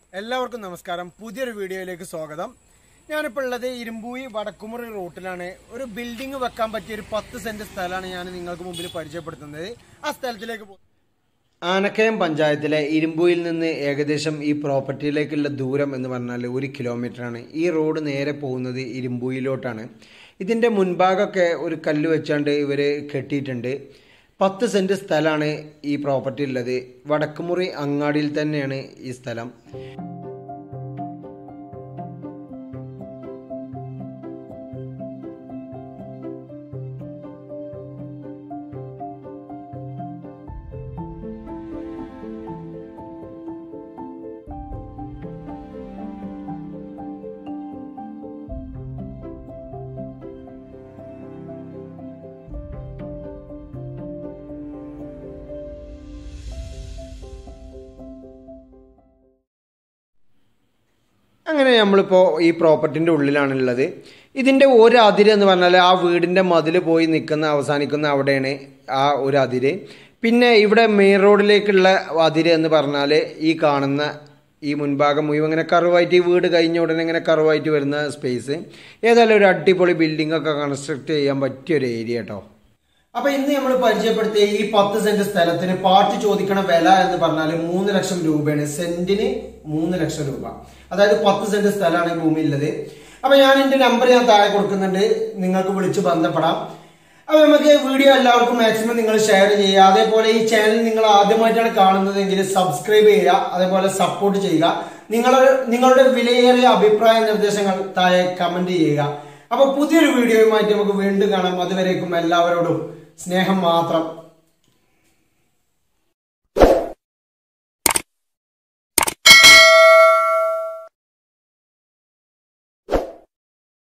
എല്ലാവർക്കും നമസ്കാരം പുതിയൊരു വീഡിയോയിലേക്ക് സ്വാഗതം ഞാനിപ്പോൾ ഉള്ളത് ഇരുമ്പൂയി വടക്കുമുറി റൂട്ടിലാണ് ഒരു ബിൽഡിംഗ് വെക്കാൻ പറ്റിയ ഒരു പത്ത് സെന്റ് സ്ഥലമാണ് ഞാൻ നിങ്ങൾക്ക് മുമ്പിൽ പരിചയപ്പെടുത്തുന്നത് ആ സ്ഥലത്തിലേക്ക് പോകും ആനക്കയം പഞ്ചായത്തിലെ ഇരുമ്പൂയിൽ നിന്ന് ഏകദേശം ഈ പ്രോപ്പർട്ടിയിലേക്കുള്ള ദൂരം എന്ന് പറഞ്ഞാൽ ഒരു കിലോമീറ്ററാണ് ഈ റോഡ് നേരെ പോകുന്നത് ഇരുമ്പൂയിലോട്ടാണ് ഇതിൻ്റെ മുൻഭാഗമൊക്കെ ഒരു കല്ല് വെച്ചാണ്ട് ഇവർ കെട്ടിയിട്ടുണ്ട് പത്ത് സെൻറ്റ് സ്ഥലമാണ് ഈ പ്രോപ്പർട്ടി ഉള്ളത് വടക്കുമുറി അങ്ങാടിയിൽ തന്നെയാണ് ഈ സ്ഥലം അങ്ങനെ നമ്മളിപ്പോൾ ഈ പ്രോപ്പർട്ടിൻ്റെ ഉള്ളിലാണുള്ളത് ഇതിൻ്റെ ഒരു അതിര് എന്ന് പറഞ്ഞാൽ ആ വീടിൻ്റെ മതിൽ പോയി നിൽക്കുന്ന അവസാനിക്കുന്ന അവിടെയാണ് ആ ഒരു അതിര് പിന്നെ ഇവിടെ മെയിൻ റോഡിലേക്കുള്ള അതിര് എന്ന് പറഞ്ഞാൽ ഈ കാണുന്ന ഈ മുൻഭാഗം മുഴുവൻ ഇങ്ങനെ കറുവായിട്ട് ഈ വീട് കഴിഞ്ഞ ഉടനെ ഇങ്ങനെ കറുവായിട്ട് വരുന്ന സ്പേസ് ഏതായാലും ഒരു അടിപൊളി ബിൽഡിംഗ് ഒക്കെ കൺസ്ട്രക്ട് ചെയ്യാൻ പറ്റിയ ഒരു ഏരിയ കേട്ടോ അപ്പൊ ഇന്ന് നമ്മൾ പരിചയപ്പെടുത്തിയ ഈ പത്ത് സെന്റ് സ്ഥലത്തിന് പാർട്ടി ചോദിക്കണ വില എന്ന് പറഞ്ഞാൽ മൂന്ന് ലക്ഷം രൂപയാണ് സെന്റിന് മൂന്ന് ലക്ഷം രൂപ അതായത് പത്ത് സെന്റ് സ്ഥലമാണ് ഈ ഭൂമിയിലുള്ളത് അപ്പൊ ഞാൻ എന്റെ നമ്പർ ഞാൻ താഴെ കൊടുക്കുന്നുണ്ട് നിങ്ങൾക്ക് വിളിച്ച് ബന്ധപ്പെടാം അപ്പൊ നമുക്ക് വീഡിയോ എല്ലാവർക്കും മാക്സിമം നിങ്ങൾ ഷെയർ ചെയ്യുക അതേപോലെ ഈ ചാനൽ നിങ്ങൾ ആദ്യമായിട്ടാണ് കാണുന്നതെങ്കിൽ സബ്സ്ക്രൈബ് ചെയ്യുക അതേപോലെ സപ്പോർട്ട് ചെയ്യുക നിങ്ങളുടെ നിങ്ങളുടെ വിലയേറിയ അഭിപ്രായ നിർദ്ദേശങ്ങൾ താഴെ കമന്റ് ചെയ്യുക അപ്പൊ പുതിയൊരു വീഡിയോയുമായിട്ട് നമുക്ക് വീണ്ടും കാണാം അതുവരേക്കും എല്ലാവരോടും സ്നേഹം മാത്രം